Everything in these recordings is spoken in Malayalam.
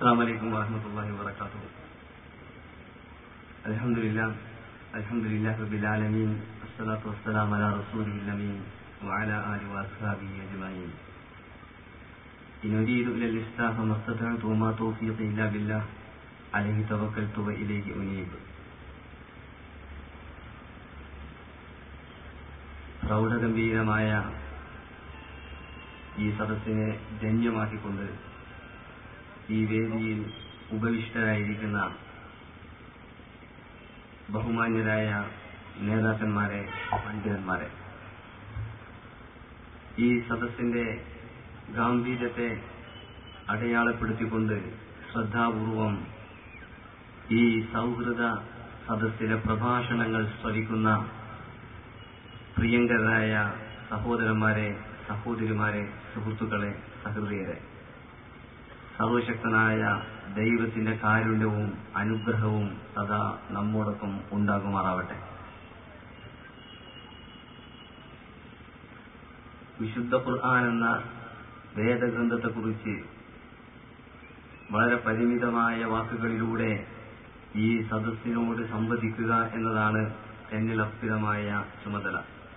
السلام عليكم ورحمة الله وبركاته الحمد لله الحمد لله رب العالمين والصلاة والسلام على رسوله الأمين وعلى آله وأصحابه أجمعين إن أريد إلى الإصلاح ما استطعت وما توفيقي إلا بالله عليه توكلت وإليه أنيب പ്രൗഢഗംഭീരമായ ഈ സദസ്സിനെ ധന്യമാക്കിക്കൊണ്ട് ഈ വേദിയിൽ ഉപവിഷ്ടരായിരിക്കുന്ന ബഹുമാന്യരായ നേതാക്കന്മാരെ പണ്ഡിതന്മാരെ ഈ സദസ്സിന്റെ ഗാംഭീര്യത്തെ അടയാളപ്പെടുത്തിക്കൊണ്ട് ശ്രദ്ധാപൂർവം ഈ സൗഹൃദ സദസ്സിലെ പ്രഭാഷണങ്ങൾ ശ്രവിക്കുന്ന പ്രിയങ്കരായ സഹോദരന്മാരെ സഹോദരിമാരെ സുഹൃത്തുക്കളെ സഹൃദയരെ സർവശക്തനായ ദൈവത്തിന്റെ കാരുണ്യവും അനുഗ്രഹവും സദാ നമ്മോടൊപ്പം ഉണ്ടാകുമാറാവട്ടെ വിശുദ്ധ ഖുർആൻ എന്ന വേദഗ്രന്ഥത്തെക്കുറിച്ച് വളരെ പരിമിതമായ വാക്കുകളിലൂടെ ഈ സദസ്സിനോട് സംവദിക്കുക എന്നതാണ് എന്നിൽ അർപ്പിതമായ ചുമതല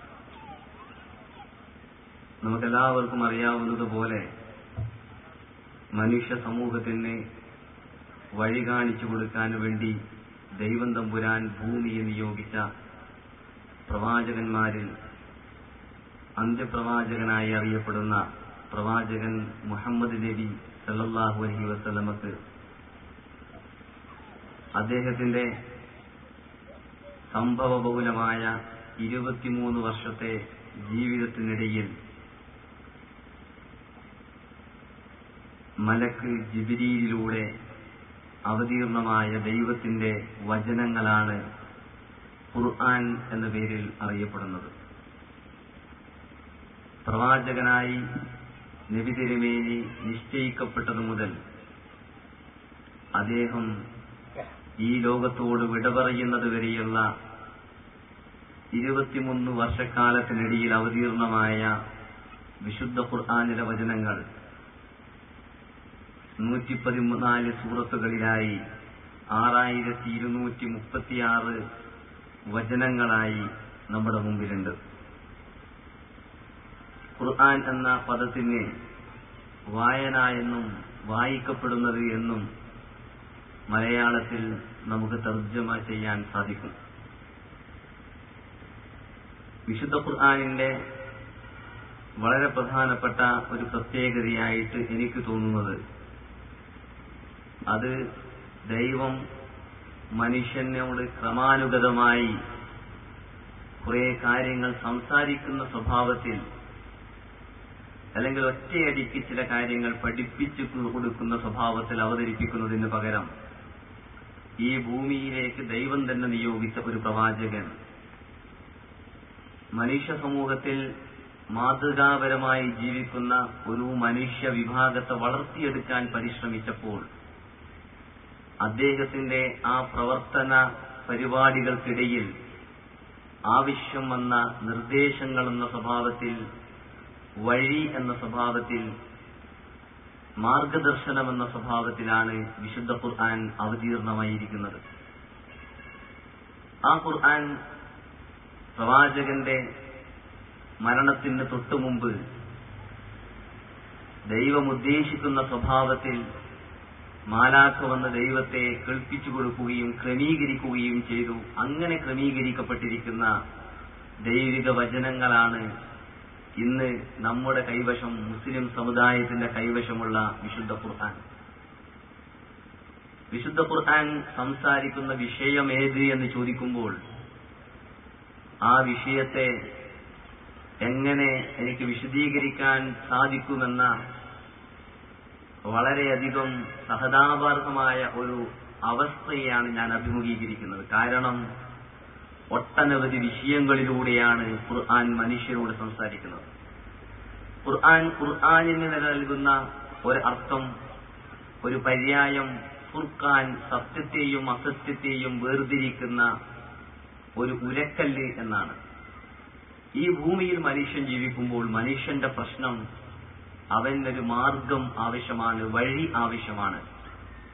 നമുക്കെല്ലാവർക്കും അറിയാവുന്നതുപോലെ മനുഷ്യ സമൂഹത്തിന് വഴി കാണിച്ചു കൊടുക്കാൻ വേണ്ടി ദൈവം തമ്പുരാൻ ഭൂമിയെ നിയോഗിച്ച പ്രവാചകന്മാരിൽ അന്ത്യപ്രവാചകനായി അറിയപ്പെടുന്ന പ്രവാചകൻ മുഹമ്മദ് നബി സല്ലല്ലാഹു അലൈഹി വസല്ലമക്ക് അദ്ദേഹത്തിന്റെ സംഭവബഹുലമായ ഇരുപത്തിമൂന്ന് വർഷത്തെ ജീവിതത്തിനിടയിൽ മലക്ക് ജിബിരിയിലൂടെ അവതീർണമായ ദൈവത്തിന്റെ വചനങ്ങളാണ് ഖുർആൻ എന്ന പേരിൽ അറിയപ്പെടുന്നത് പ്രവാചകനായി നബി തിരുമേനി നിശ്ചയിക്കപ്പെട്ടതു മുതൽ അദ്ദേഹം ഈ ലോകത്തോട് വിട പറയുന്നത് വരെയുള്ള ഇരുപത്തിമൂന്ന് വർഷക്കാലത്തിനിടയിൽ അവതീർണമായ വിശുദ്ധ ഖുർആാനിലെ വചനങ്ങൾ നൂറ്റി പതിനാല് സൂറത്തുകളിലായി ആറായിരത്തി ഇരുന്നൂറ്റി മുപ്പത്തിയാറ് വചനങ്ങളായി നമ്മുടെ മുമ്പിലുണ്ട് ഖുർആൻ എന്ന പദത്തിന് വായന എന്നും വായിക്കപ്പെടുന്നത് എന്നും മലയാളത്തിൽ നമുക്ക് തർജ്ജമ ചെയ്യാൻ സാധിക്കും വിശുദ്ധ ഖുർആാനിന്റെ വളരെ പ്രധാനപ്പെട്ട ഒരു പ്രത്യേകതയായിട്ട് എനിക്ക് തോന്നുന്നത് അത് ദൈവം മനുഷ്യനോട് ക്രമാനുഗതമായി കുറെ കാര്യങ്ങൾ സംസാരിക്കുന്ന സ്വഭാവത്തിൽ അല്ലെങ്കിൽ ഒറ്റയടിക്ക് ചില കാര്യങ്ങൾ പഠിപ്പിച്ചു കൊടുക്കുന്ന സ്വഭാവത്തിൽ അവതരിപ്പിക്കുന്നതിന് പകരം ഈ ഭൂമിയിലേക്ക് ദൈവം തന്നെ നിയോഗിച്ച ഒരു പ്രവാചകൻ മനുഷ്യ സമൂഹത്തിൽ മാതൃകാപരമായി ജീവിക്കുന്ന ഒരു മനുഷ്യ വിഭാഗത്തെ വളർത്തിയെടുക്കാൻ പരിശ്രമിച്ചപ്പോൾ അദ്ദേഹത്തിന്റെ ആ പ്രവർത്തന പരിപാടികൾക്കിടയിൽ ആവശ്യം വന്ന നിർദ്ദേശങ്ങൾ എന്ന സ്വഭാവത്തിൽ വഴി എന്ന സ്വഭാവത്തിൽ മാർഗദർശനം എന്ന സ്വഭാവത്തിലാണ് വിശുദ്ധ ഖുർആൻ അവതീർണമായിരിക്കുന്നത് ആ ഖുർആൻ പ്രവാചകന്റെ മരണത്തിന് തൊട്ടുമുമ്പ് ദൈവം ഉദ്ദേശിക്കുന്ന സ്വഭാവത്തിൽ മാലാഖ വന്ന ദൈവത്തെ കേൾപ്പിച്ചു കൊടുക്കുകയും ക്രമീകരിക്കുകയും ചെയ്തു അങ്ങനെ ക്രമീകരിക്കപ്പെട്ടിരിക്കുന്ന ദൈവിക വചനങ്ങളാണ് ഇന്ന് നമ്മുടെ കൈവശം മുസ്ലിം സമുദായത്തിന്റെ കൈവശമുള്ള വിശുദ്ധ ഖുർആൻ വിശുദ്ധ ഖുർആൻ സംസാരിക്കുന്ന വിഷയം ഏത് എന്ന് ചോദിക്കുമ്പോൾ ആ വിഷയത്തെ എങ്ങനെ എനിക്ക് വിശദീകരിക്കാൻ സാധിക്കുമെന്ന വളരെയധികം സഹതാപാർഹമായ ഒരു അവസ്ഥയാണ് ഞാൻ അഭിമുഖീകരിക്കുന്നത് കാരണം ഒട്ടനവധി വിഷയങ്ങളിലൂടെയാണ് ഖുർആൻ മനുഷ്യരോട് സംസാരിക്കുന്നത് ഖുർആൻ ഖുർആാനിന് നൽകുന്ന ഒരു അർത്ഥം ഒരു പര്യായം ഫുർഖാൻ സത്യത്തെയും അസത്യത്തെയും വേർതിരിക്കുന്ന ഒരു ഉലക്കല്ല് എന്നാണ് ഈ ഭൂമിയിൽ മനുഷ്യൻ ജീവിക്കുമ്പോൾ മനുഷ്യന്റെ പ്രശ്നം അവനൊരു മാർഗം ആവശ്യമാണ് വഴി ആവശ്യമാണ്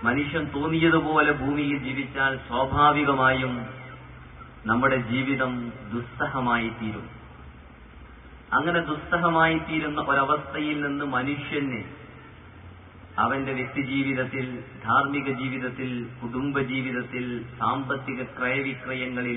മനുഷ്യൻ തോന്നിയതുപോലെ ഭൂമിയിൽ ജീവിച്ചാൽ സ്വാഭാവികമായും നമ്മുടെ ജീവിതം ദുസ്സഹമായി തീരും അങ്ങനെ ദുസ്സഹമായി തീരുന്ന ഒരവസ്ഥയിൽ നിന്ന് മനുഷ്യന് അവന്റെ വ്യക്തിജീവിതത്തിൽ ധാർമ്മിക ജീവിതത്തിൽ കുടുംബ ജീവിതത്തിൽ സാമ്പത്തിക ക്രയവിക്രയങ്ങളിൽ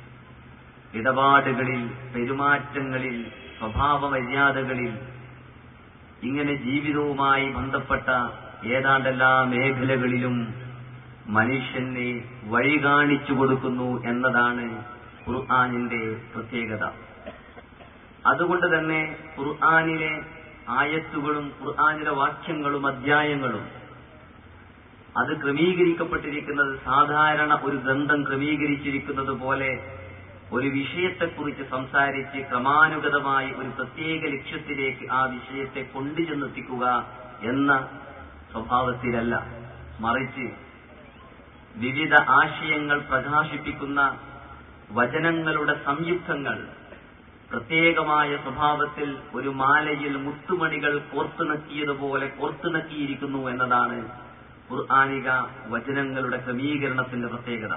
ഇടപാടുകളിൽ പെരുമാറ്റങ്ങളിൽ സ്വഭാവ മര്യാദകളിൽ ഇങ്ങനെ ജീവിതവുമായി ബന്ധപ്പെട്ട ഏതാണ്ടെല്ലാ മേഖലകളിലും മനുഷ്യനെ വഴി കാണിച്ചു കൊടുക്കുന്നു എന്നതാണ് ഖുർആാനിന്റെ പ്രത്യേകത അതുകൊണ്ട് തന്നെ ഖുർആാനിലെ ആയത്തുകളും ഖുർആാനിലെ വാക്യങ്ങളും അധ്യായങ്ങളും അത് ക്രമീകരിക്കപ്പെട്ടിരിക്കുന്നത് സാധാരണ ഒരു ഗ്രന്ഥം ക്രമീകരിച്ചിരിക്കുന്നത് പോലെ ഒരു വിഷയത്തെക്കുറിച്ച് സംസാരിച്ച് ക്രമാനുഗതമായി ഒരു പ്രത്യേക ലക്ഷ്യത്തിലേക്ക് ആ വിഷയത്തെ കൊണ്ടുചെന്നെത്തിക്കുക എന്ന സ്വഭാവത്തിലല്ല മറിച്ച് വിവിധ ആശയങ്ങൾ പ്രകാശിപ്പിക്കുന്ന വചനങ്ങളുടെ സംയുക്തങ്ങൾ പ്രത്യേകമായ സ്വഭാവത്തിൽ ഒരു മാലയിൽ മുത്തുമണികൾ കോർത്തുണക്കിയതുപോലെ കോർത്തുണക്കിയിരിക്കുന്നു എന്നതാണ് ഖുർആാനിക വചനങ്ങളുടെ ക്രമീകരണത്തിന്റെ പ്രത്യേകത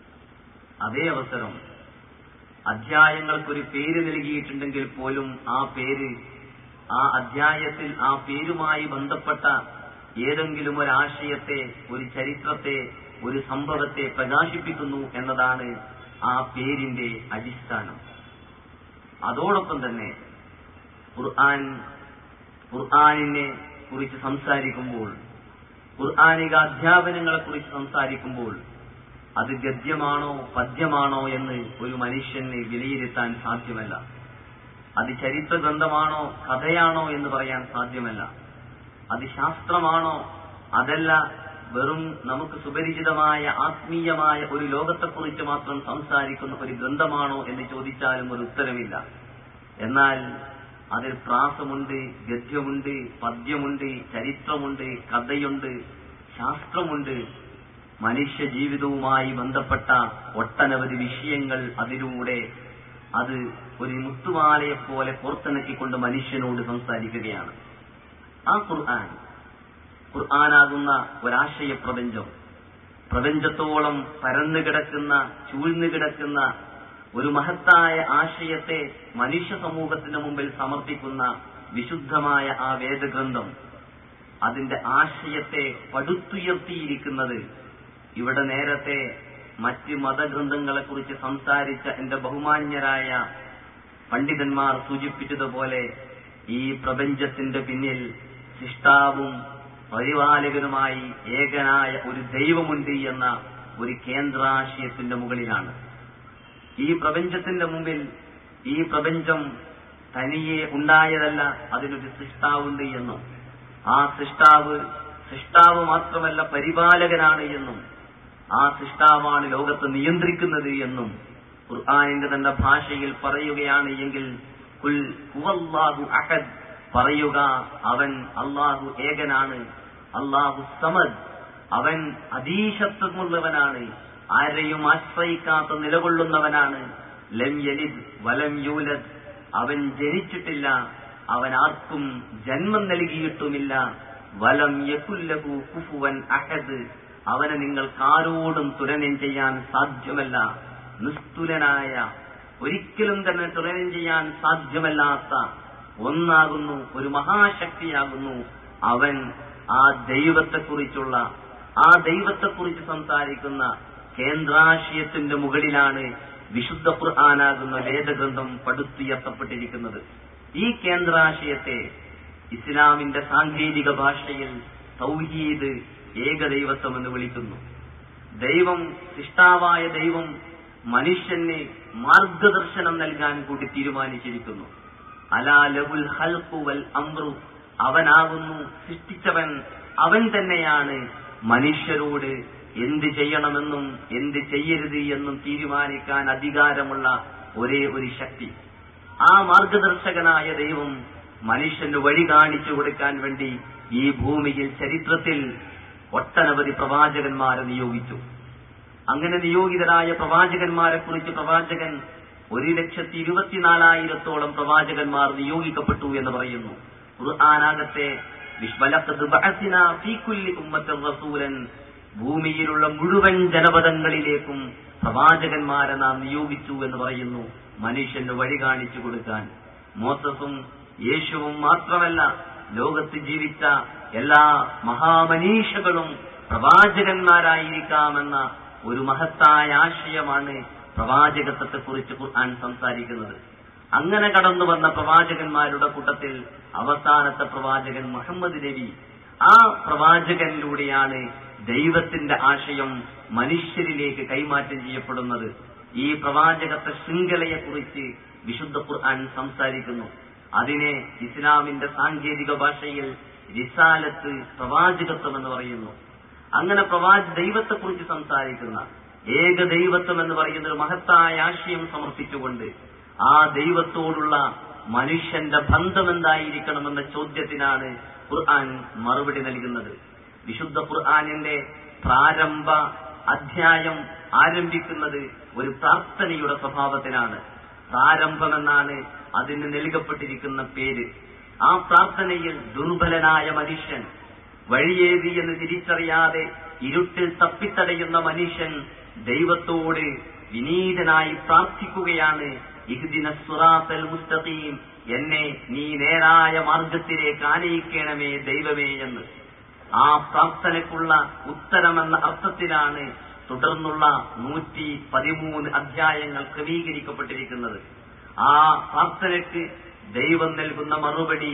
അതേ അവസരം അധ്യായങ്ങൾക്കൊരു പേര് നൽകിയിട്ടുണ്ടെങ്കിൽ പോലും ആ പേര് ആ അധ്യായത്തിൽ ആ പേരുമായി ബന്ധപ്പെട്ട ഏതെങ്കിലും ഒരു ആശയത്തെ ഒരു ചരിത്രത്തെ ഒരു സംഭവത്തെ പ്രകാശിപ്പിക്കുന്നു എന്നതാണ് ആ പേരിന്റെ അടിസ്ഥാനം അതോടൊപ്പം തന്നെ ഖുർആൻ ഖുർആാനിനെ കുറിച്ച് സംസാരിക്കുമ്പോൾ ഖുർആാനിക അധ്യാപനങ്ങളെ കുറിച്ച് സംസാരിക്കുമ്പോൾ അത് ഗദ്യമാണോ പദ്യമാണോ എന്ന് ഒരു മനുഷ്യന് വിലയിരുത്താൻ സാധ്യമല്ല അത് ചരിത്ര ഗ്രന്ഥമാണോ കഥയാണോ എന്ന് പറയാൻ സാധ്യമല്ല അത് ശാസ്ത്രമാണോ അതല്ല വെറും നമുക്ക് സുപരിചിതമായ ആത്മീയമായ ഒരു ലോകത്തെക്കുറിച്ച് മാത്രം സംസാരിക്കുന്ന ഒരു ഗ്രന്ഥമാണോ എന്ന് ചോദിച്ചാലും ഒരു ഉത്തരമില്ല എന്നാൽ അതിൽ പ്രാസമുണ്ട് ഗദ്യമുണ്ട് പദ്യമുണ്ട് ചരിത്രമുണ്ട് കഥയുണ്ട് ശാസ്ത്രമുണ്ട് മനുഷ്യ ജീവിതവുമായി ബന്ധപ്പെട്ട ഒട്ടനവധി വിഷയങ്ങൾ അതിലൂടെ അത് ഒരു മുത്തുമാലയെപ്പോലെ പുറത്തിണക്കിക്കൊണ്ട് മനുഷ്യനോട് സംസാരിക്കുകയാണ് ആ ഖുർആൻ ഖുർആനാകുന്ന ഒരാശയ പ്രപഞ്ചം പ്രപഞ്ചത്തോളം പരന്നു കിടക്കുന്ന ചൂഴ്ന്നു കിടക്കുന്ന ഒരു മഹത്തായ ആശയത്തെ മനുഷ്യ സമൂഹത്തിന് മുമ്പിൽ സമർപ്പിക്കുന്ന വിശുദ്ധമായ ആ വേദഗ്രന്ഥം അതിന്റെ ആശയത്തെ പടുത്തുയർത്തിയിരിക്കുന്നത് ഇവിടെ നേരത്തെ മറ്റ് മതഗ്രന്ഥങ്ങളെക്കുറിച്ച് സംസാരിച്ച എന്റെ ബഹുമാന്യരായ പണ്ഡിതന്മാർ സൂചിപ്പിച്ചതുപോലെ ഈ പ്രപഞ്ചത്തിന്റെ പിന്നിൽ സൃഷ്ടാവും പരിപാലകനുമായി ഏകനായ ഒരു ദൈവമുണ്ട് എന്ന ഒരു കേന്ദ്രാശയത്തിന്റെ മുകളിലാണ് ഈ പ്രപഞ്ചത്തിന്റെ മുമ്പിൽ ഈ പ്രപഞ്ചം തനിയെ ഉണ്ടായതല്ല അതിനൊരു സൃഷ്ടാവുണ്ട് എന്നും ആ സൃഷ്ടാവ് സൃഷ്ടാവ് മാത്രമല്ല പരിപാലകനാണ് എന്നും ആ സൃഷ്ടാവാണ് ലോകത്ത് നിയന്ത്രിക്കുന്നത് എന്നും ഖുർആാനിന്റെ തന്നെ ഭാഷയിൽ പറയുകയാണ് എങ്കിൽ കുൽ ഹുവല്ലാഹു അഹദ് പറയുക അവൻ അള്ളാഹു ഏകനാണ് അള്ളാഹു സമദ് അവൻ അതീശത്വമുള്ളവനാണ് ആരെയും ആശ്രയിക്കാത്ത നിലകൊള്ളുന്നവനാണ് ലം യലിദ് വലം യൂലദ് അവൻ ജനിച്ചിട്ടില്ല അവൻ ആർക്കും ജന്മം നൽകിയിട്ടുമില്ല വലം യകുല്ലഹു കുഫുവൻ അഹദ് അവനെ നിങ്ങൾക്കാരോടും തുലനം ചെയ്യാൻ സാധ്യമല്ല നിസ്തുലനായ ഒരിക്കലും തന്നെ തുലനം ചെയ്യാൻ സാധ്യമല്ലാത്ത ഒന്നാകുന്നു ഒരു മഹാശക്തിയാകുന്നു അവൻ ആ ദൈവത്തെക്കുറിച്ചുള്ള ആ ദൈവത്തെക്കുറിച്ച് സംസാരിക്കുന്ന കേന്ദ്രാശയത്തിന്റെ മുകളിലാണ് വിശുദ്ധ ഖുർആാനാകുന്ന വേദഗ്രന്ഥം പടുത്തുയർത്തപ്പെട്ടിരിക്കുന്നത് ഈ കേന്ദ്രാശയത്തെ ഇസ്ലാമിന്റെ സാങ്കേതിക ഭാഷയിൽ തൗഹീദ് ഏകദൈവത്വം എന്ന് വിളിക്കുന്നു ദൈവം സൃഷ്ടാവായ ദൈവം മനുഷ്യന് മാർഗദർശനം നൽകാൻ കൂടി തീരുമാനിച്ചിരിക്കുന്നു അലാ ലഹുൽ ഹൽഖു വൽ അമ്രു അവനാകുന്നു സൃഷ്ടിച്ചവൻ അവൻ തന്നെയാണ് മനുഷ്യരോട് എന്ത് ചെയ്യണമെന്നും എന്ത് ചെയ്യരുത് എന്നും തീരുമാനിക്കാൻ അധികാരമുള്ള ഒരേ ഒരു ശക്തി ആ മാർഗദർശകനായ ദൈവം മനുഷ്യന് വഴി കാണിച്ചു കൊടുക്കാൻ വേണ്ടി ഈ ഭൂമിയിൽ ചരിത്രത്തിൽ ഒട്ടനവധി പ്രവാചകന്മാരെ നിയോഗിച്ചു അങ്ങനെ നിയോഗിതരായ പ്രവാചകന്മാരെ കുറിച്ച് പ്രവാചകൻ ഒരു ലക്ഷത്തി ഇരുപത്തിനാലായിരത്തോളം പ്രവാചകന്മാർ നിയോഗിക്കപ്പെട്ടു എന്ന് പറയുന്നു ഖുർആാനാകത്തെ ഭൂമിയിലുള്ള മുഴുവൻ ജനപദങ്ങളിലേക്കും പ്രവാചകന്മാരെ നാം നിയോഗിച്ചു എന്ന് പറയുന്നു മനുഷ്യന് വഴി കാണിച്ചു കൊടുക്കാൻ മോസസും യേശുവും മാത്രമല്ല ലോകത്ത് ജീവിച്ച എല്ലാ മഹാമനീഷകളും പ്രവാചകന്മാരായിരിക്കാമെന്ന ഒരു മഹത്തായ ആശയമാണ് പ്രവാചകത്വത്തെക്കുറിച്ച് ഖുർആൻ സംസാരിക്കുന്നത് അങ്ങനെ കടന്നു വന്ന പ്രവാചകന്മാരുടെ കൂട്ടത്തിൽ അവസാനത്തെ പ്രവാചകൻ മുഹമ്മദ് നബി ആ പ്രവാചകനിലൂടെയാണ് ദൈവത്തിന്റെ ആശയം മനുഷ്യരിലേക്ക് കൈമാറ്റം ചെയ്യപ്പെടുന്നത് ഈ പ്രവാചകത്തെ ശൃംഖലയെക്കുറിച്ച് വിശുദ്ധ ഖുർആൻ സംസാരിക്കുന്നു അതിനെ ഇസ്ലാമിന്റെ സാങ്കേതിക ഭാഷയിൽ റിസാലത്ത് പ്രവാചകത്വം എന്ന് പറയുന്നു അങ്ങനെ പ്രവാച ദൈവത്തെക്കുറിച്ച് സംസാരിക്കുന്ന ഏക ദൈവത്വം എന്ന് പറയുന്ന ഒരു മഹത്തായ ആശയം സമർപ്പിച്ചുകൊണ്ട് ആ ദൈവത്തോടുള്ള മനുഷ്യന്റെ ബന്ധം എന്തായിരിക്കണമെന്ന ചോദ്യത്തിനാണ് ഖുർആൻ മറുപടി നൽകുന്നത് വിശുദ്ധ ഖുർആാനിന്റെ പ്രാരംഭ അധ്യായം ആരംഭിക്കുന്നത് ഒരു പ്രാർത്ഥനയുടെ സ്വഭാവത്തിനാണ് പ്രാരംഭമെന്നാണ് അതിന് നൽകപ്പെട്ടിരിക്കുന്ന പേര് ആ പ്രാർത്ഥനയിൽ ദുർബലനായ മനുഷ്യൻ വഴിയേതി എന്ന് തിരിച്ചറിയാതെ ഇരുട്ടിൽ തപ്പിത്തടയുന്ന മനുഷ്യൻ ദൈവത്തോട് വിനീതനായി പ്രാർത്ഥിക്കുകയാണ് ഇഹ്ദിന സുറാത്തൽ മുസ്തഖീം എന്നെ നീ നേരായ മാർഗത്തിലേക്ക് ആനയിക്കണമേ ദൈവമേ എന്ന് ആ പ്രാർത്ഥനയ്ക്കുള്ള ഉത്തരമെന്ന അർത്ഥത്തിലാണ് തുടർന്നുള്ള നൂറ്റി പതിമൂന്ന് അധ്യായങ്ങൾ ക്രമീകരിക്കപ്പെട്ടിരിക്കുന്നത് ആ പ്രാർത്ഥനയ്ക്ക് ദൈവം നൽകുന്ന മറുപടി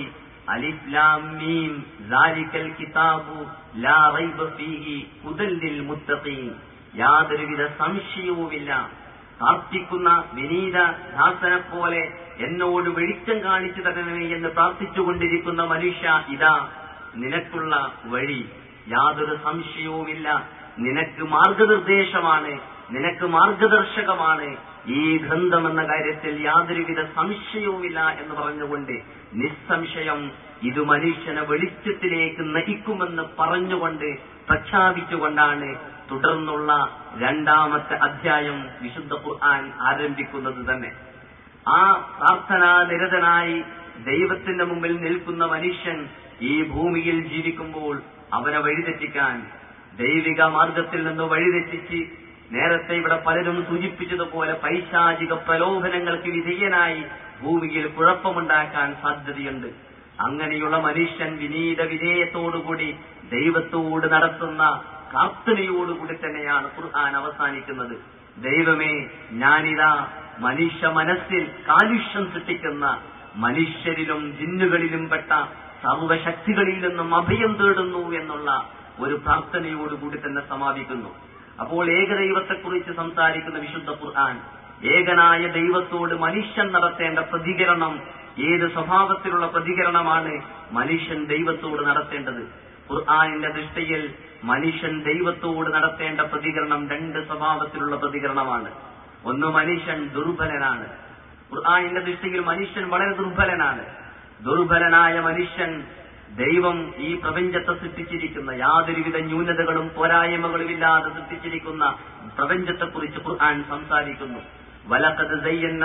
അലിഫ്ലാമീം സാലിക്കൽ കിതാബു ലാ റൈബ ഫീഹി ഹുദല്ലിൽ മുത്തഖീൻ യാതൊരുവിധ സംശയവുമില്ല പ്രാർത്ഥിക്കുന്ന വിനീത ദാസനെ പോലെ എന്നോട് വെളിച്ചം കാണിച്ചു തരണമേ എന്ന് പ്രാർത്ഥിച്ചുകൊണ്ടിരിക്കുന്ന മനുഷ്യ ഇതാ നിനക്കുള്ള വഴി യാതൊരു സംശയവുമില്ല നിനക്ക് മാർഗനിർദ്ദേശമാണ് നിനക്ക് മാർഗദർശകമാണ് ഈ ഗ്രന്ഥം എന്ന കാര്യത്തിൽ യാതൊരുവിധ സംശയവുമില്ല എന്ന് പറഞ്ഞുകൊണ്ട് നിസ്സംശയം ഇത് മനുഷ്യനെ വെളിച്ചത്തിലേക്ക് നയിക്കുമെന്ന് പറഞ്ഞുകൊണ്ട് പ്രഖ്യാപിച്ചുകൊണ്ടാണ് തുടർന്നുള്ള രണ്ടാമത്തെ അധ്യായം വിശുദ്ധ ഖുർആൻ ആരംഭിക്കുന്നത് തന്നെ ആ പ്രാർത്ഥനാ നിരതനായി ദൈവത്തിന്റെ മുമ്പിൽ നിൽക്കുന്ന മനുഷ്യൻ ഈ ഭൂമിയിൽ ജീവിക്കുമ്പോൾ അവനെ വഴിതെറ്റിക്കാൻ ദൈവിക മാർഗത്തിൽ നിന്ന് വഴിതെറ്റിച്ച് നേരത്തെ ഇവിടെ പലരും സൂചിപ്പിച്ചതുപോലെ പൈശാചിക പ്രലോഭനങ്ങൾക്ക് വിധേയനായി ഭൂമിയിൽ കുഴപ്പമുണ്ടാക്കാൻ സാധ്യതയുണ്ട് അങ്ങനെയുള്ള മനുഷ്യൻ വിനീത വിധേയത്തോടുകൂടി ദൈവത്തോട് നടത്തുന്ന പ്രാർത്ഥനയോടുകൂടി തന്നെയാണ് ഖുർആൻ അവസാനിക്കുന്നത് ദൈവമേ ഞാനിതാ മനുഷ്യ മനസ്സിൽ കാലുഷ്യം സൃഷ്ടിക്കുന്ന മനുഷ്യരിലും ജിന്നുകളിലും പെട്ട സർവശക്തികളിൽ നിന്നും അഭയം തേടുന്നു എന്നുള്ള ഒരു പ്രാർത്ഥനയോടുകൂടി തന്നെ സമാപിക്കുന്നു അപ്പോൾ ഏകദൈവത്തെക്കുറിച്ച് സംസാരിക്കുന്ന വിശുദ്ധ ഖുർആൻ ഏകനായ ദൈവത്തോട് മനുഷ്യൻ നടത്തേണ്ട പ്രതികരണം ഏത് സ്വഭാവത്തിലുള്ള പ്രതികരണമാണ് മനുഷ്യൻ ദൈവത്തോട് നടത്തേണ്ടത് ഖുർആാനിന്റെ ദൃഷ്ടിയിൽ മനുഷ്യൻ ദൈവത്തോട് നടത്തേണ്ട പ്രതികരണം രണ്ട് സ്വഭാവത്തിലുള്ള പ്രതികരണമാണ് ഒന്ന് മനുഷ്യൻ ദുർബലനാണ് ഖുർആാനിന്റെ ദൃഷ്ടിയിൽ മനുഷ്യൻ വളരെ ദുർബലനാണ് ദുർബലനായ മനുഷ്യൻ ദൈവം ഈ പ്രപഞ്ചത്തെ സൃഷ്ടിച്ചിരിക്കുന്ന യാതൊരുവിധ ന്യൂനതകളും പോരായ്മകളും ഇല്ലാതെ സൃഷ്ടിച്ചിരിക്കുന്ന പ്രപഞ്ചത്തെക്കുറിച്ച് ഖുർആൻ സംസാരിക്കുന്നു വലക്കത്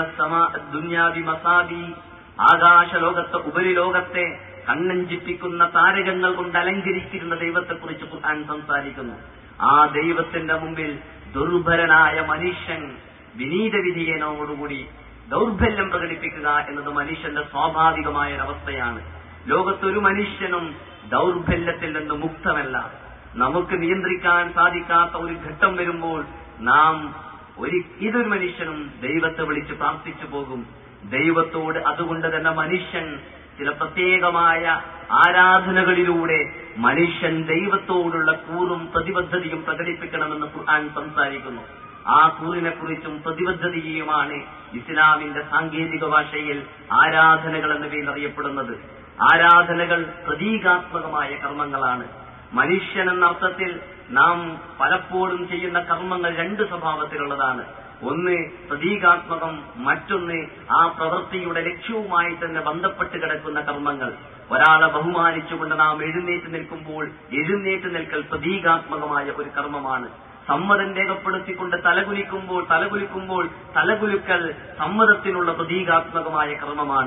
ദുന്യാവി മസാബി ആകാശലോകത്തെ ഉപരിലോകത്തെ കണ്ണഞ്ചിപ്പിക്കുന്ന താരകങ്ങൾ കൊണ്ട് അലങ്കരിച്ചിരുന്ന ദൈവത്തെക്കുറിച്ച് ഖുർആൻ സംസാരിക്കുന്നു ആ ദൈവത്തിന്റെ മുമ്പിൽ ദുർബലനായ മനുഷ്യൻ വിനീത വിധേയനോടുകൂടി ദൗർബല്യം പ്രകടിപ്പിക്കുക എന്നത് മനുഷ്യന്റെ സ്വാഭാവികമായ ഒരവസ്ഥയാണ് ലോകത്തൊരു മനുഷ്യനും ദൗർബല്യത്തിൽ നിന്ന് മുക്തമല്ല നമുക്ക് നിയന്ത്രിക്കാൻ സാധിക്കാത്ത ഒരു ഘട്ടം വരുമ്പോൾ നാം ഒരു ഇതൊരു മനുഷ്യനും ദൈവത്തെ വിളിച്ച് പ്രാർത്ഥിച്ചു പോകും ദൈവത്തോട് അതുകൊണ്ട് തന്നെ മനുഷ്യൻ ചില പ്രത്യേകമായ ആരാധനകളിലൂടെ മനുഷ്യൻ ദൈവത്തോടുള്ള കൂറും പ്രതിബദ്ധതയും പ്രകടിപ്പിക്കണമെന്ന് ഖുർആൻ സംസാരിക്കുന്നു ആ കൂറിനെ കുറിച്ചും പ്രതിബദ്ധതയുമാണ് ഇസ്ലാമിന്റെ സാങ്കേതിക ഭാഷയിൽ ആരാധനകൾ എന്ന പേരിൽ അറിയപ്പെടുന്നത് ആരാധനകൾ പ്രതീകാത്മകമായ കർമ്മങ്ങളാണ് മനുഷ്യൻ എന്ന അർത്ഥത്തിൽ നാം പലപ്പോഴും ചെയ്യുന്ന കർമ്മങ്ങൾ രണ്ട് സ്വഭാവത്തിലുള്ളതാണ് ഒന്ന് പ്രതീകാത്മകം മറ്റൊന്ന് ആ പ്രവൃത്തിയുടെ ലക്ഷ്യവുമായി തന്നെ ബന്ധപ്പെട്ട് കിടക്കുന്ന കർമ്മങ്ങൾ ഒരാളെ ബഹുമാനിച്ചുകൊണ്ട് നാം എഴുന്നേറ്റ് നിൽക്കുമ്പോൾ എഴുന്നേറ്റ് നിൽക്കൽ പ്രതീകാത്മകമായ ഒരു കർമ്മമാണ് സമ്മതം രേഖപ്പെടുത്തിക്കൊണ്ട് തലകുലിക്കുമ്പോൾ തലകുലിക്കുമ്പോൾ തലകുലുക്കൽ സമ്മതത്തിനുള്ള പ്രതീകാത്മകമായ കർമ്മമാണ്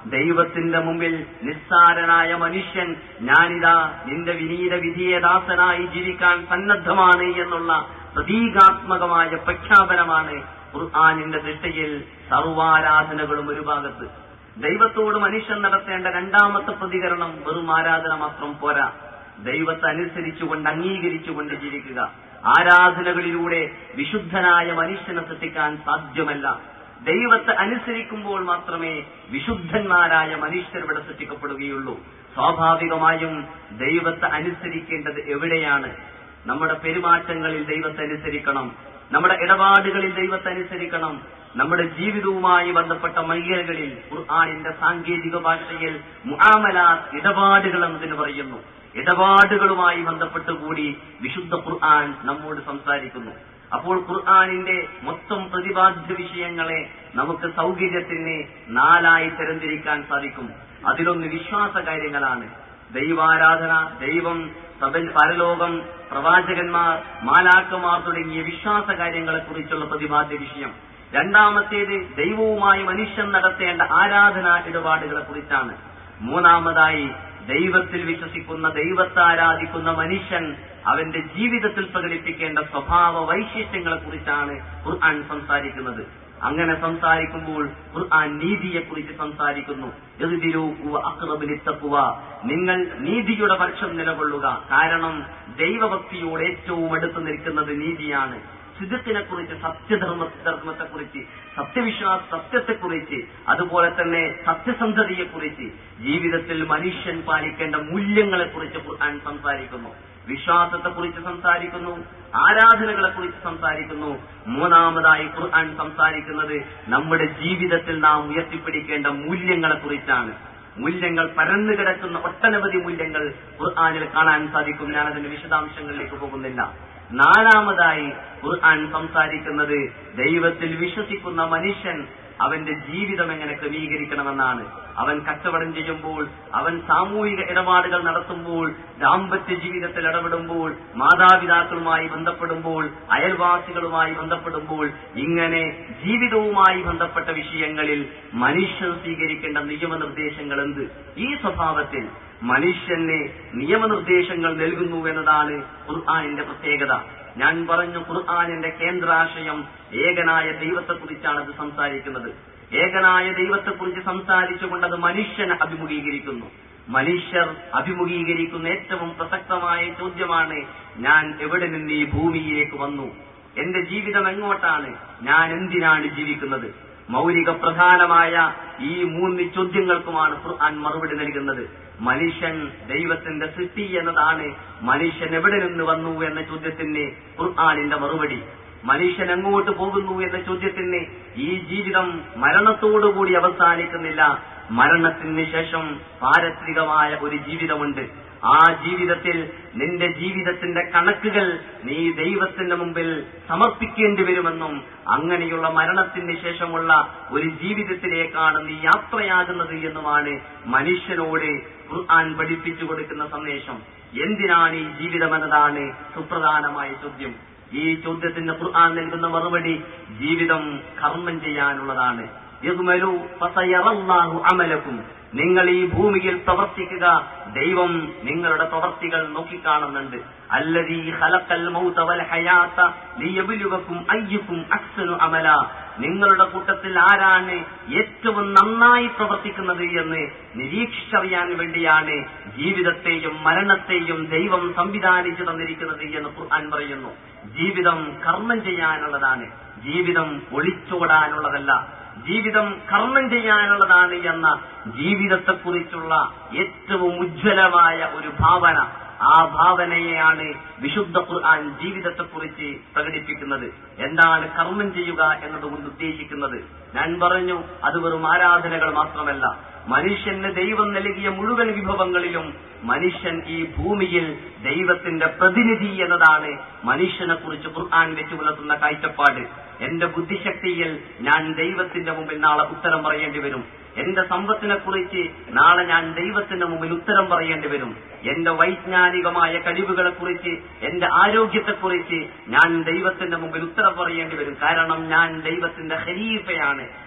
ദൈവത്തിന്റെ മുമ്പിൽ നിസ്സാരനായ മനുഷ്യൻ ഞാനിതാ നിന്റെ വിനീത വിധിയദാസനായി ജീവിക്കാൻ സന്നദ്ധമാണ് എന്നുള്ള പ്രതീകാത്മകമായ പ്രഖ്യാപനമാണ് ഖുർആാനിന്റെ ദൃഷ്ടിയിൽ സർവാരാധനകളും ഒരു ഭാഗത്ത് ദൈവത്തോട് മനുഷ്യൻ നടത്തേണ്ട രണ്ടാമത്തെ പ്രതികരണം വെറും ആരാധന മാത്രം പോരാ ദൈവത്തെ അനുസരിച്ചുകൊണ്ട് അംഗീകരിച്ചുകൊണ്ട് ജീവിക്കുക ആരാധനകളിലൂടെ വിശുദ്ധനായ മനുഷ്യനെ സൃഷ്ടിക്കാൻ സാധ്യമല്ല ദൈവത്തെ അനുസരിക്കുമ്പോൾ മാത്രമേ വിശുദ്ധന്മാരായ മനുഷ്യർ ഇവിടെ സൃഷ്ടിക്കപ്പെടുകയുള്ളൂ സ്വാഭാവികമായും ദൈവത്തെ അനുസരിക്കേണ്ടത് എവിടെയാണ് നമ്മുടെ പെരുമാറ്റങ്ങളിൽ ദൈവത്തെ അനുസരിക്കണം നമ്മുടെ ഇടപാടുകളിൽ ദൈവത്തെ അനുസരിക്കണം നമ്മുടെ ജീവിതവുമായി ബന്ധപ്പെട്ട മയ്യലുകളിൽ ഖുർആാനിന്റെ സാങ്കേതിക ഭാഷയിൽ മുആമലാത്ത് ഇടപാടുകൾ എന്നതിന് പറയുന്നു ഇടപാടുകളുമായി ബന്ധപ്പെട്ട് കൂടി വിശുദ്ധ ഖുർആൻ നമ്മോട് സംസാരിക്കുന്നു അപ്പോൾ ഖുർആാനിന്റെ മൊത്തം പ്രതിപാദ്യ വിഷയങ്ങളെ നമുക്ക് സൗകര്യത്തിന് നാലായി തരംതിരിക്കാൻ സാധിക്കും അതിലൊന്ന് വിശ്വാസ കാര്യങ്ങളാണ് ദൈവാരാധന ദൈവം സബൽ പരലോകം പ്രവാചകന്മാർ മാലാക്കമാർ തുടങ്ങിയ വിശ്വാസ കാര്യങ്ങളെ കുറിച്ചുള്ള പ്രതിപാദ്യ വിഷയം രണ്ടാമത്തേത് ദൈവവുമായി മനുഷ്യൻ നടത്തേണ്ട ആരാധനാ ഇടപാടുകളെ കുറിച്ചാണ് മൂന്നാമതായി ദൈവത്തിൽ വിശ്വസിക്കുന്ന ദൈവത്തെ ആരാധിക്കുന്ന മനുഷ്യൻ അവന്റെ ജീവിതത്തിൽ പ്രകടിപ്പിക്കേണ്ട സ്വഭാവ വൈശിഷ്ട്യങ്ങളെ കുറിച്ചാണ് ഖുർആൻ സംസാരിക്കുന്നത് അങ്ങനെ സംസാരിക്കുമ്പോൾ ഖുർആൻ നീതിയെക്കുറിച്ച് സംസാരിക്കുന്നു അക്രബിലിത്തക്കുക നിങ്ങൾ നീതിയുടെ പക്ഷം നിലകൊള്ളുക കാരണം ദൈവഭക്തിയോട് ഏറ്റവും അടുത്ത് നിൽക്കുന്നത് നീതിയാണ് സിദ്ധത്തിനെ കുറിച്ച് സത്യധർമ്മ ധർമ്മത്തെക്കുറിച്ച് സത്യവിശ്വാസ സത്യത്തെക്കുറിച്ച് അതുപോലെ തന്നെ സത്യസന്ധതയെക്കുറിച്ച് ജീവിതത്തിൽ മനുഷ്യൻ പാലിക്കേണ്ട മൂല്യങ്ങളെക്കുറിച്ച് ഖുർആൻ സംസാരിക്കുന്നു വിശ്വാസത്തെക്കുറിച്ച് സംസാരിക്കുന്നു ആരാധനകളെ കുറിച്ച് സംസാരിക്കുന്നു മൂന്നാമതായി ഖുർആൻ സംസാരിക്കുന്നത് നമ്മുടെ ജീവിതത്തിൽ നാം ഉയർത്തിപ്പിടിക്കേണ്ട മൂല്യങ്ങളെ കുറിച്ചാണ് മൂല്യങ്ങൾ പരന്നു കിടക്കുന്ന ഒട്ടനവധി മൂല്യങ്ങൾ ഖുർആാനിൽ കാണാൻ സാധിക്കും ഞാൻ അതിന്റെ വിശദാംശങ്ങളിലേക്ക് പോകുന്നില്ല നാലാമതായി ഖുർആൻ സംസാരിക്കുന്നത് ദൈവത്തിൽ വിശ്വസിക്കുന്ന മനുഷ്യൻ അവന്റെ ജീവിതം എങ്ങനെ ക്രമീകരിക്കണമെന്നാണ് അവൻ കച്ചവടം ചെയ്യുമ്പോൾ അവൻ സാമൂഹിക ഇടപാടുകൾ നടത്തുമ്പോൾ ദാമ്പത്യ ജീവിതത്തിൽ ഇടപെടുമ്പോൾ മാതാപിതാക്കളുമായി ബന്ധപ്പെടുമ്പോൾ അയൽവാസികളുമായി ബന്ധപ്പെടുമ്പോൾ ഇങ്ങനെ ജീവിതവുമായി ബന്ധപ്പെട്ട വിഷയങ്ങളിൽ മനുഷ്യൻ സ്വീകരിക്കേണ്ട നിയമനിർദ്ദേശങ്ങൾ എന്ത് ഈ സ്വഭാവത്തിൽ മനുഷ്യന് നിയമനിർദ്ദേശങ്ങൾ നൽകുന്നു എന്നതാണ് ഖുർആാനിന്റെ പ്രത്യേകത ഞാൻ പറഞ്ഞു ഖുർആാനിന്റെ കേന്ദ്രാശയം ഏകനായ ദൈവത്തെക്കുറിച്ചാണ് അത് സംസാരിക്കുന്നത് ഏകനായ ദൈവത്തെക്കുറിച്ച് സംസാരിച്ചുകൊണ്ട് അത് മനുഷ്യനെ അഭിമുഖീകരിക്കുന്നു മനുഷ്യർ അഭിമുഖീകരിക്കുന്ന ഏറ്റവും പ്രസക്തമായ ചോദ്യമാണ് ഞാൻ എവിടെ നിന്ന് ഈ ഭൂമിയിലേക്ക് വന്നു എന്റെ ജീവിതം എങ്ങോട്ടാണ് ഞാൻ എന്തിനാണ് ജീവിക്കുന്നത് മൗലിക പ്രധാനമായ ഈ മൂന്ന് ചോദ്യങ്ങൾക്കുമാണ് ഖുർആൻ മറുപടി നൽകുന്നത് മനുഷ്യൻ ദൈവത്തിന്റെ സൃഷ്ടി എന്നതാണ് മനുഷ്യൻ എവിടെ നിന്ന് വന്നു എന്ന ചോദ്യത്തിന് ഖുർആാനിന്റെ മറുപടി മനുഷ്യൻ എങ്ങോട്ട് പോകുന്നു എന്ന ചോദ്യത്തിന് ഈ ജീവിതം മരണത്തോടുകൂടി അവസാനിക്കുന്നില്ല മരണത്തിന് ശേഷം പാരത്രികമായ ഒരു ജീവിതമുണ്ട് ആ ജീവിതത്തിൽ നിന്റെ ജീവിതത്തിന്റെ കണക്കുകൾ നീ ദൈവത്തിന്റെ മുമ്പിൽ സമർപ്പിക്കേണ്ടി വരുമെന്നും അങ്ങനെയുള്ള മരണത്തിന് ശേഷമുള്ള ഒരു ജീവിതത്തിലേക്കാണ് നീ യാത്രയാകുന്നത് എന്നുമാണ് മനുഷ്യനോട് ഖുർആൻ പഠിപ്പിച്ചു കൊടുക്കുന്ന സന്ദേശം എന്തിനാണ് ഈ ജീവിതം എന്നതാണ് സുപ്രധാനമായ ചോദ്യം ഈ ചോദ്യത്തിന് ഖുർആൻ നൽകുന്ന മറുപടി ജീവിതം കർമ്മം ചെയ്യാനുള്ളതാണ് യഗ്മലു ഫസയറല്ലാഹു അമലക്കും നിങ്ങൾ ഈ ഭൂമിയിൽ പ്രവർത്തിക്കുക ദൈവം നിങ്ങളുടെ പ്രവർത്തികൾ നോക്കിക്കാണുന്നുണ്ട് അല്ലതീ ഖലഖൽ മൗത വൽ ഹയാത ലിയബ്ലുവക്കും അയ്യുക്കും അഹ്സനു അമല നിങ്ങളുടെ കൂട്ടത്തിൽ ആരാണ് ഏറ്റവും നന്നായി പ്രവർത്തിക്കുന്നത് എന്ന് നിരീക്ഷിച്ചറിയാൻ വേണ്ടിയാണ് ജീവിതത്തെയും മരണത്തെയും ദൈവം സംവിധാനിച്ചു തന്നിരിക്കുന്നത് എന്ന് ഖുർആൻ പറയുന്നു ജീവിതം കർമ്മം ചെയ്യാനുള്ളതാണ് ജീവിതം ഒളിച്ചോടാനുള്ളതല്ല ജീവിതം കർമ്മം ചെയ്യാനുള്ളതാണ് എന്ന ജീവിതത്തെക്കുറിച്ചുള്ള ഏറ്റവും ഉജ്ജ്വലമായ ഒരു ഭാവന ആ ഭാവനയെയാണ് വിശുദ്ധ ഖുർആൻ ജീവിതത്തെക്കുറിച്ച് പ്രകടിപ്പിക്കുന്നത് എന്താണ് കർമ്മം ചെയ്യുക എന്നതുകൊണ്ട് ഉദ്ദേശിക്കുന്നത് ഞാൻ പറഞ്ഞു അത് വെറും ആരാധനകൾ മാത്രമല്ല മനുഷ്യന് ദൈവം നൽകിയ മുഴുവൻ വിഭവങ്ങളിലും മനുഷ്യൻ ഈ ഭൂമിയിൽ ദൈവത്തിന്റെ പ്രതിനിധി എന്നതാണ് മനുഷ്യനെ കുറിച്ച് ഖുർആൻ വെച്ചു പുലർത്തുന്ന കാഴ്ചപ്പാട് എന്റെ ബുദ്ധിശക്തിയിൽ ഞാൻ ദൈവത്തിന്റെ മുമ്പിൽ നാളെ ഉത്തരം പറയേണ്ടി വരും എന്റെ സമ്പത്തിനെ കുറിച്ച് നാളെ ഞാൻ ദൈവത്തിന്റെ മുമ്പിൽ ഉത്തരം പറയേണ്ടി വരും എന്റെ വൈജ്ഞാനികമായ കഴിവുകളെ കുറിച്ച് എന്റെ ആരോഗ്യത്തെക്കുറിച്ച് ഞാൻ ദൈവത്തിന്റെ മുമ്പിൽ ഉത്തരം പറയേണ്ടി വരും കാരണം ഞാൻ ദൈവത്തിന്റെ ഖലീഫയാണ്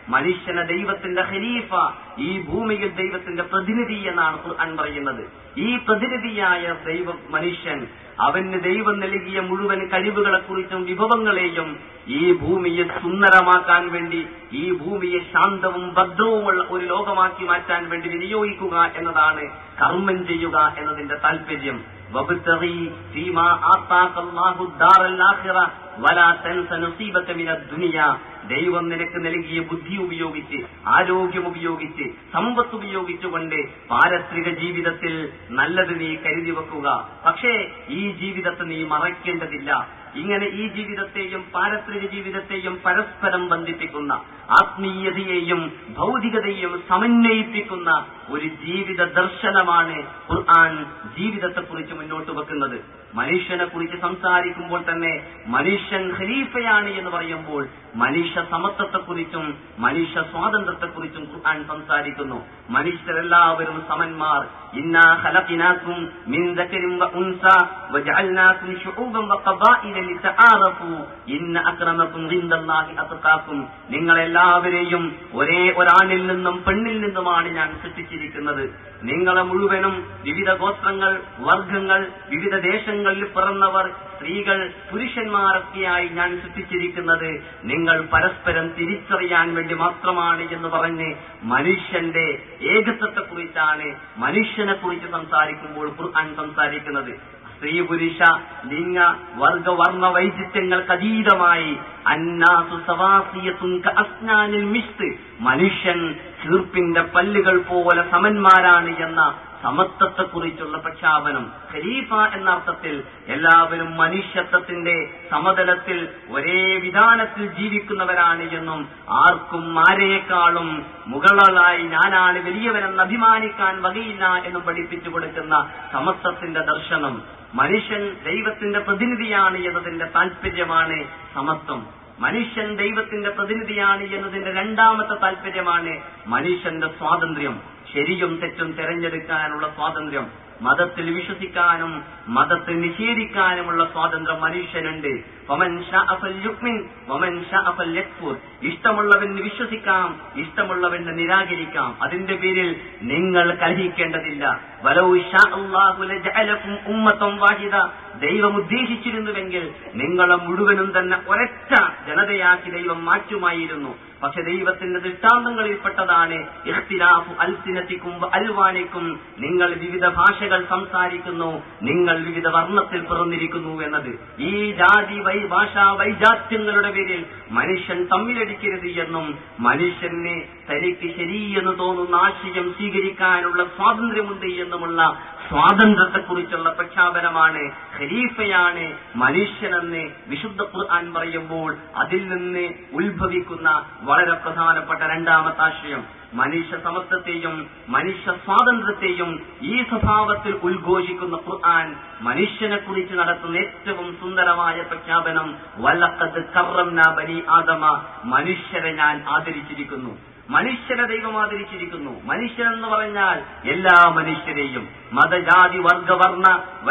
മനുഷ്യനെ ദൈവത്തിന്റെ ഖലീഫ ഈ ഭൂമിയിൽ ദൈവത്തിന്റെ പ്രതിനിധി എന്നാണ് ഖുർആൻ പറയുന്നത് ഈ പ്രതിനിധിയായ ദൈവ മനുഷ്യൻ അവന് ദൈവം നൽകിയ മുഴുവൻ കഴിവുകളെക്കുറിച്ചും വിഭവങ്ങളെയും ഈ ഭൂമിയെ സുന്ദരമാക്കാൻ വേണ്ടി ഈ ഭൂമിയെ ശാന്തവും ഭദ്രവുമുള്ള ഒരു ലോകമാക്കി മാറ്റാൻ വേണ്ടി വിനിയോഗിക്കുക എന്നതാണ് കർമ്മം ചെയ്യുക എന്നതിന്റെ താല്പര്യം وابتغي فيما آتاك الله الدار الآخرة ولا تنس نصيبك من الدنيا ദൈവം നിനക്ക് നൽകിയ ബുദ്ധി ഉപയോഗിച്ച് ആരോഗ്യം ഉപയോഗിച്ച് സമ്പത്ത് ഉപയോഗിച്ചുകൊണ്ട് പാരത്രിക ജീവിതത്തിൽ നല്ലത് നീ കരുതി വെക്കുക പക്ഷേ ഈ ജീവിതത്തെ നീ മറയ്ക്കേണ്ടതില്ല ഇങ്ങനെ ഈ ജീവിതത്തെയും പാരത്രിക ജീവിതത്തെയും പരസ്പരം ബന്ധിപ്പിക്കുന്ന ആത്മീയതയെയും ഭൗതികതയെയും സമന്വയിപ്പിക്കുന്ന ഒരു ജീവിത ദർശനമാണ് ഖുർആൻ ജീവിതത്തെക്കുറിച്ച് മുന്നോട്ട് വെക്കുന്നത് മനുഷ്യനെ കുറിച്ച് സംസാരിക്കുമ്പോൾ തന്നെ മനുഷ്യൻ ഖലീഫയാണ് എന്ന് പറയുമ്പോൾ മനുഷ്യ സമത്വത്തെക്കുറിച്ചും മനുഷ്യ സ്വാതന്ത്ര്യത്തെക്കുറിച്ചും ഖുർആൻ സംസാരിക്കുന്നു മനുഷ്യരെല്ലാവരും സമന്മാർ ഇന്നാ ഖലഖിനാക്കും മിൻ ദക്കരിൻ വ ഉൻസ വജഅൽനാക്കും ശുഊബൻ വ ഖബായില ലിതആറഫു ഇന്ന അക്രമക്കും ഇൻദല്ലാഹി അത്ഖാക്കും നിങ്ങളെല്ലാവരെയും ഒരേ ഒരാണിൽ നിന്നും പെണ്ണിൽ നിന്നുമാണ് ഞാൻ സൃഷ്ടിച്ചിരിക്കുന്നത് നിങ്ങളെ മുഴുവനും വിവിധ ഗോത്രങ്ങൾ വർഗങ്ങൾ വിവിധ ദേശങ്ങളിൽ പിറന്നവർ സ്ത്രീകൾ പുരുഷന്മാരൊക്കെയായി ഞാൻ സൃഷ്ടിച്ചിരിക്കുന്നത് നിങ്ങൾ പരസ്പരം തിരിച്ചറിയാൻ വേണ്ടി മാത്രമാണ് എന്ന് പറഞ്ഞ് മനുഷ്യന്റെ ഏകത്വത്തെക്കുറിച്ചാണ് മനുഷ്യനെ കുറിച്ച് സംസാരിക്കുമ്പോൾ ഖുർആൻ സംസാരിക്കുന്നത് സ്ത്രീ പുരുഷ ലിംഗ വർഗ വർണ്ണ വൈചിത്യങ്ങൾക്ക് അതീതമായി അന്നാസു സവാസിയത്തും അസ്നാനിൽ മിസ്ത് മനുഷ്യൻ ചീർപ്പിന്റെ പല്ലുകൾ പോലെ സമന്മാരാണ് എന്ന സമത്വത്തെക്കുറിച്ചുള്ള പ്രഖ്യാപനം ഖലീഫ എന്ന അർത്ഥത്തിൽ എല്ലാവരും മനുഷ്യത്വത്തിന്റെ സമതലത്തിൽ ഒരേ വിധാനത്തിൽ ജീവിക്കുന്നവരാണ് എന്നും ആർക്കും ആരെക്കാളും മുകളായി ഞാനാണ് വലിയവനെന്ന് അഭിമാനിക്കാൻ വകയില്ല എന്നും പഠിപ്പിച്ചു കൊടുക്കുന്ന സമത്വത്തിന്റെ ദർശനം മനുഷ്യൻ ദൈവത്തിന്റെ പ്രതിനിധിയാണ് എന്നതിന്റെ താല്പര്യമാണ് സമത്വം മനുഷ്യൻ ദൈവത്തിന്റെ പ്രതിനിധിയാണ് എന്നതിന്റെ രണ്ടാമത്തെ താല്പര്യമാണ് മനുഷ്യന്റെ സ്വാതന്ത്ര്യം ശരിയും തെറ്റും തെരഞ്ഞെടുക്കാനുള്ള സ്വാതന്ത്ര്യം മതത്തിൽ വിശ്വസിക്കാനും മതത്തെ നിഷേധിക്കാനുമുള്ള സ്വാതന്ത്ര്യം മനുഷ്യനുണ്ട് വമൻ ശാഅ ഫൽയുക്മിൻ വമൻ ശാഅ ഫൽയക്ഫുർ ഇഷ്ടമുള്ളവന് വിശ്വസിക്കാം ഉള്ളവന് നിരാകരിക്കാം അതിന്റെ പേരിൽ നിങ്ങൾ കലഹിക്കേണ്ടതില്ല വലൗ ശാ അല്ലാഹു ലജഅലകും ഉമ്മത്തൻ വാഹിദ ദൈവം ഉദ്ദേശിച്ചിരുന്നുവെങ്കിൽ നിങ്ങളെ മുഴുവനും തന്നെ ഒരൊറ്റ ജനതയാക്കി ദൈവം മാറ്റുമായിരുന്നു പക്ഷെ ദൈവത്തിന്റെ ദൃഷ്ടാന്തങ്ങളിൽപ്പെട്ടതാണ് ഇഖ്തിലാഫു അൽസിനത്തിക്കും അൽവാനിക്കും നിങ്ങൾ വിവിധ ഭാഷകൾ സംസാരിക്കുന്നു നിങ്ങൾ വിവിധ വർണ്ണത്തിൽ പിറന്നിരിക്കുന്നു എന്നത് ഈ ജാതി വൈ ഭാഷാ വൈജാത്യങ്ങളുടെ പേരിൽ മനുഷ്യൻ തമ്മിലടിക്കരുത് എന്നും മനുഷ്യന് തനിക്ക് ശരിയെന്ന് തോന്നുന്ന ആശയം സ്വീകരിക്കാനുള്ള സ്വാതന്ത്ര്യമുണ്ട് എന്നുമുള്ള സ്വാതന്ത്ര്യത്തെക്കുറിച്ചുള്ള പ്രഖ്യാപനമാണ് ഖലീഫയാണ് മനുഷ്യനെന്ന് വിശുദ്ധ ഖുർആൻ പറയുമ്പോൾ അതിൽ നിന്ന് ഉത്ഭവിക്കുന്ന വളരെ പ്രധാനപ്പെട്ട രണ്ടാമത്തെ ആശയം മനുഷ്യ സമത്വത്തെയും മനുഷ്യ സ്വാതന്ത്ര്യത്തെയും ഈ സ്വഭാവത്തിൽ ഉദ്ഘോഷിക്കുന്ന ഖുർആൻ മനുഷ്യനെ കുറിച്ച് നടത്തുന്ന ഏറ്റവും സുന്ദരമായ പ്രഖ്യാപനം വല്ലക്കത് കറംന ബനി ആദമ മനുഷ്യരെ ഞാൻ ആദരിച്ചിരിക്കുന്നു മനുഷ്യരെ ദൈവം ആദരിച്ചിരിക്കുന്നു മനുഷ്യൻ എന്ന് പറഞ്ഞാൽ എല്ലാ മനുഷ്യരെയും മതജാതി വർഗവർണ്ണ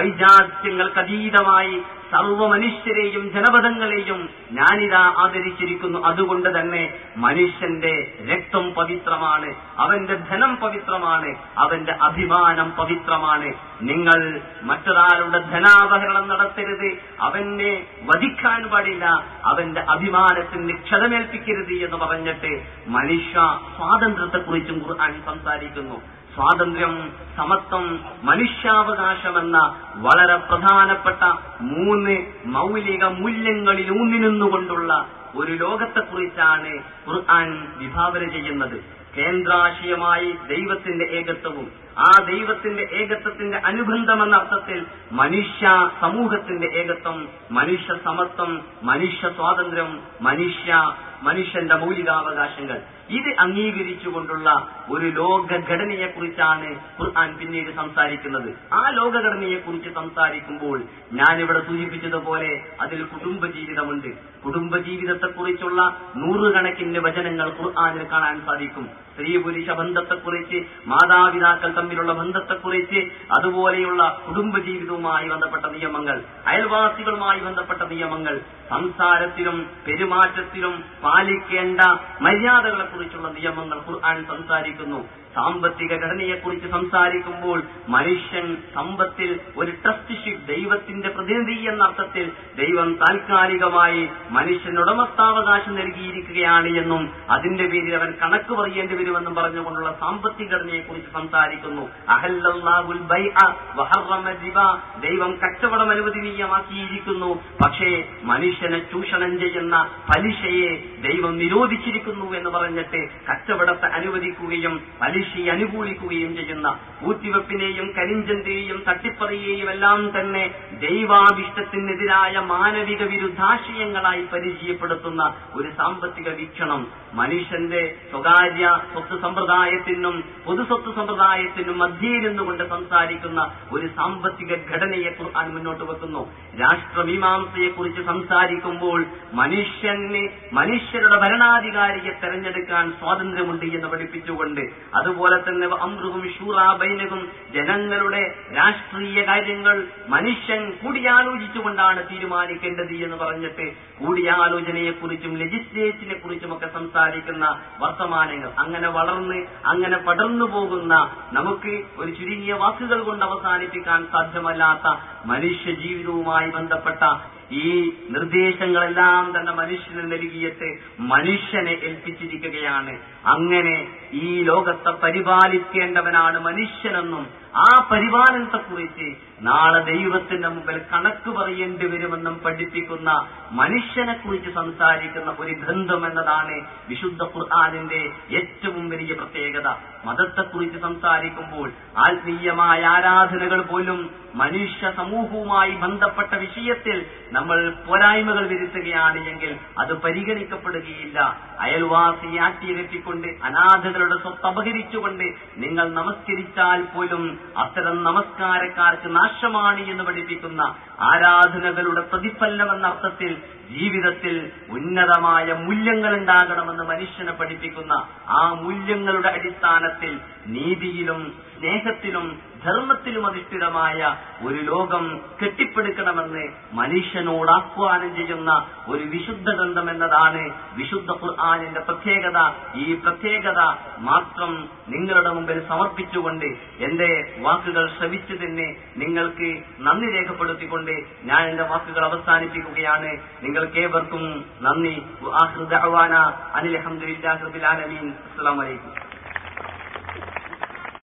വൈജാത്യങ്ങൾക്കതീതമായി സർവ മനുഷ്യരെയും ജനപദങ്ങളെയും ഞാനിതാ ആദരിച്ചിരിക്കുന്നു അതുകൊണ്ട് തന്നെ മനുഷ്യന്റെ രക്തം പവിത്രമാണ് അവന്റെ ധനം പവിത്രമാണ് അവന്റെ അഭിമാനം പവിത്രമാണ് നിങ്ങൾ മറ്റൊരാളുടെ ധനാപഹരണം നടത്തരുത് അവനെ വധിക്കാൻ പാടില്ല അവന്റെ അഭിമാനത്തിന് ക്ഷതമേൽപ്പിക്കരുത് എന്ന് പറഞ്ഞിട്ട് മനുഷ്യ സ്വാതന്ത്ര്യത്തെക്കുറിച്ചും ഖുർആൻ സംസാരിക്കുന്നു സ്വാതന്ത്ര്യം സമത്വം മനുഷ്യാവകാശമെന്ന വളരെ പ്രധാനപ്പെട്ട മൂന്ന് മൗലിക മൂല്യങ്ങളിൽ ഊന്നി നിന്നുകൊണ്ടുള്ള ഒരു ലോകത്തെക്കുറിച്ചാണ് ഖുർആൻ വിഭാവന ചെയ്യുന്നത് കേന്ദ്രാശയമായി ദൈവത്തിന്റെ ഏകത്വവും ആ ദൈവത്തിന്റെ ഏകത്വത്തിന്റെ അനുബന്ധമെന്ന അർത്ഥത്തിൽ മനുഷ്യ സമൂഹത്തിന്റെ ഏകത്വം മനുഷ്യ സമത്വം മനുഷ്യ സ്വാതന്ത്ര്യം മനുഷ്യ മനുഷ്യന്റെ മൗലികാവകാശങ്ങൾ ഇത് അംഗീകരിച്ചുകൊണ്ടുള്ള ഒരു ലോകഘടനയെക്കുറിച്ചാണ് ഖുർആൻ പിന്നീട് സംസാരിക്കുന്നത് ആ ലോകഘടനയെക്കുറിച്ച് സംസാരിക്കുമ്പോൾ ഞാനിവിടെ സൂചിപ്പിച്ചതുപോലെ അതിൽ കുടുംബജീവിതമുണ്ട് കുടുംബജീവിതത്തെക്കുറിച്ചുള്ള നൂറുകണക്കിന് വചനങ്ങൾ ഖുർആനിൽ കാണാൻ സാധിക്കും സ്ത്രീ പുരുഷ ബന്ധത്തെക്കുറിച്ച് മാതാപിതാക്കൾ തമ്മിലുള്ള ബന്ധത്തെക്കുറിച്ച് അതുപോലെയുള്ള കുടുംബജീവിതവുമായി ബന്ധപ്പെട്ട നിയമങ്ങൾ അയൽവാസികളുമായി ബന്ധപ്പെട്ട നിയമങ്ങൾ സംസാരത്തിലും പെരുമാറ്റത്തിലും പാലിക്കേണ്ട മര്യാദകളെക്കുറിച്ചുള്ള നിയമങ്ങൾ ഖുർആൻ സംസാരിക്കുന്നു സാമ്പത്തിക ഘടനയെക്കുറിച്ച് സംസാരിക്കുമ്പോൾ മനുഷ്യൻ സമ്പത്തിൽ ഒരു ട്രസ്റ്റിഷിപ്പ് ദൈവത്തിന്റെ പ്രതിനിധി എന്ന അർത്ഥത്തിൽ ദൈവം താൽക്കാലികമായി മനുഷ്യന് ഉടമസ്ഥാവകാശം നൽകിയിരിക്കുകയാണ് എന്നും അതിന്റെ പേരിൽ അവൻ കണക്ക് പറയേണ്ടി വരുമെന്നും പറഞ്ഞുകൊണ്ടുള്ള സാമ്പത്തിക ഘടനയെക്കുറിച്ച് സംസാരിക്കുന്നു അഹല്ലല്ലാഹുൽ ബൈഅ വഹറമ റിബ ദൈവം കച്ചവടം അനുവദനീയമാക്കിയിരിക്കുന്നു പക്ഷേ മനുഷ്യനെ ചൂഷണം ചെയ്യുന്ന പലിശയെ ദൈവം നിരോധിച്ചിരിക്കുന്നു എന്ന് പറഞ്ഞിട്ട് കച്ചവടത്തെ അനുവദിക്കുകയും പലിശയെ അനുകൂലിക്കുകയും ചെയ്യുന്ന പൂത്തിവെപ്പിനെയും കരിഞ്ചന്തയെയും തട്ടിപ്പറിയെയും എല്ലാം തന്നെ ദൈവാഭിഷ്ടത്തിനെതിരായ മാനവിക വിരുദ്ധാശയങ്ങളായി പരിചയപ്പെടുത്തുന്ന ഒരു സാമ്പത്തിക വീക്ഷണം മനുഷ്യന്റെ സ്വകാര്യ സ്വത്ത് സമ്പ്രദായത്തിനും പൊതുസ്വത്ത് സമ്പ്രദായത്തിനും മധ്യയിരുന്നുകൊണ്ട് സംസാരിക്കുന്ന ഒരു സാമ്പത്തിക ഘടനയെ ഖുർആൻ മുന്നോട്ട് വെക്കുന്നു രാഷ്ട്രമീമാംസയെക്കുറിച്ച് സംസാരിക്കുമ്പോൾ മനുഷ്യന് മനുഷ്യരുടെ ഭരണാധികാരിയെ തെരഞ്ഞെടുക്കാൻ സ്വാതന്ത്ര്യമുണ്ട് എന്ന് പഠിപ്പിച്ചുകൊണ്ട് അതുപോലെ തന്നെ അമൃഹും ഷൂറാബൈനകും ജനങ്ങളുടെ രാഷ്ട്രീയ കാര്യങ്ങൾ മനുഷ്യൻ കൂടിയാലോചിച്ചുകൊണ്ടാണ് തീരുമാനിക്കേണ്ടത് എന്ന് പറഞ്ഞിട്ട് കൂടിയാലോചനയെക്കുറിച്ചും ലെജിസ്ലേഷനെ കുറിച്ചുമൊക്കെ സംസാരിക്കുന്ന വർത്തമാനങ്ങൾ അങ്ങനെ വളർന്ന് അങ്ങനെ പടർന്നു പോകുന്ന നമുക്ക് ഒരു ചുരുങ്ങിയ വാക്കുകൾ കൊണ്ട് അവസാനിപ്പിക്കാൻ സാധ്യമല്ലാത്ത മനുഷ്യ ജീവിതവുമായി ബന്ധപ്പെട്ട ഈ നിർദ്ദേശങ്ങളെല്ലാം തന്നെ മനുഷ്യന് നൽകിയിട്ട് മനുഷ്യനെ ഏൽപ്പിച്ചിരിക്കുകയാണ് അങ്ങനെ ഈ ലോകത്തെ പരിപാലിക്കേണ്ടവനാണ് മനുഷ്യനെന്നും ആ പരിപാലനത്തെക്കുറിച്ച് നാളെ ദൈവത്തിന്റെ മുമ്പിൽ കണക്ക് പറയേണ്ടി വരുമെന്നും പഠിപ്പിക്കുന്ന മനുഷ്യനെ കുറിച്ച് സംസാരിക്കുന്ന ഒരു ഗ്രന്ഥം എന്നതാണ് വിശുദ്ധ ഖുർആാനിന്റെ ഏറ്റവും വലിയ പ്രത്യേകത മതത്തെക്കുറിച്ച് സംസാരിക്കുമ്പോൾ ആത്മീയമായ ആരാധനകൾ പോലും മനുഷ്യ സമൂഹവുമായി ബന്ധപ്പെട്ട വിഷയത്തിൽ നമ്മൾ പോരായ്മകൾ വരുത്തുകയാണ് എങ്കിൽ അത് പരിഗണിക്കപ്പെടുകയില്ല അയൽവാസിയെ ആട്ടിയകറ്റിക്കൊണ്ട് അനാഥകളുടെ സ്വത്ത് അപഹരിച്ചുകൊണ്ട് നിങ്ങൾ നമസ്കരിച്ചാൽ പോലും അത്തരം നമസ്കാരക്കാർക്ക് നാശമാണ് എന്ന് പഠിപ്പിക്കുന്ന ആരാധനകളുടെ പ്രതിഫലനം എന്ന അർത്ഥത്തിൽ ജീവിതത്തിൽ ഉന്നതമായ മൂല്യങ്ങൾ ഉണ്ടാകണമെന്ന് മനുഷ്യനെ പഠിപ്പിക്കുന്ന ആ മൂല്യങ്ങളുടെ അടിസ്ഥാനത്തിൽ നീതിയിലും സ്നേഹത്തിലും ധർമ്മത്തിലും അധിഷ്ഠിതമായ ഒരു ലോകം കെട്ടിപ്പടുക്കണമെന്ന് മനുഷ്യനോട് ആഹ്വാനം ചെയ്യുന്ന ഒരു വിശുദ്ധ ഗ്രന്ഥം എന്നതാണ് വിശുദ്ധ ഖുർആാനിന്റെ പ്രത്യേകത ഈ പ്രത്യേകത മാത്രം നിങ്ങളുടെ മുമ്പിൽ സമർപ്പിച്ചുകൊണ്ട് എന്റെ വാക്കുകൾ ശ്രവിച്ചതിന് നിങ്ങൾക്ക് നന്ദി രേഖപ്പെടുത്തിക്കൊണ്ട് ഞാൻ എന്റെ വാക്കുകൾ അവസാനിപ്പിക്കുകയാണ് നിങ്ങൾക്കേവർക്കും നന്ദി അനിൽ അഹമ്മദില്ലാ അസ്സലാമലൈക്കും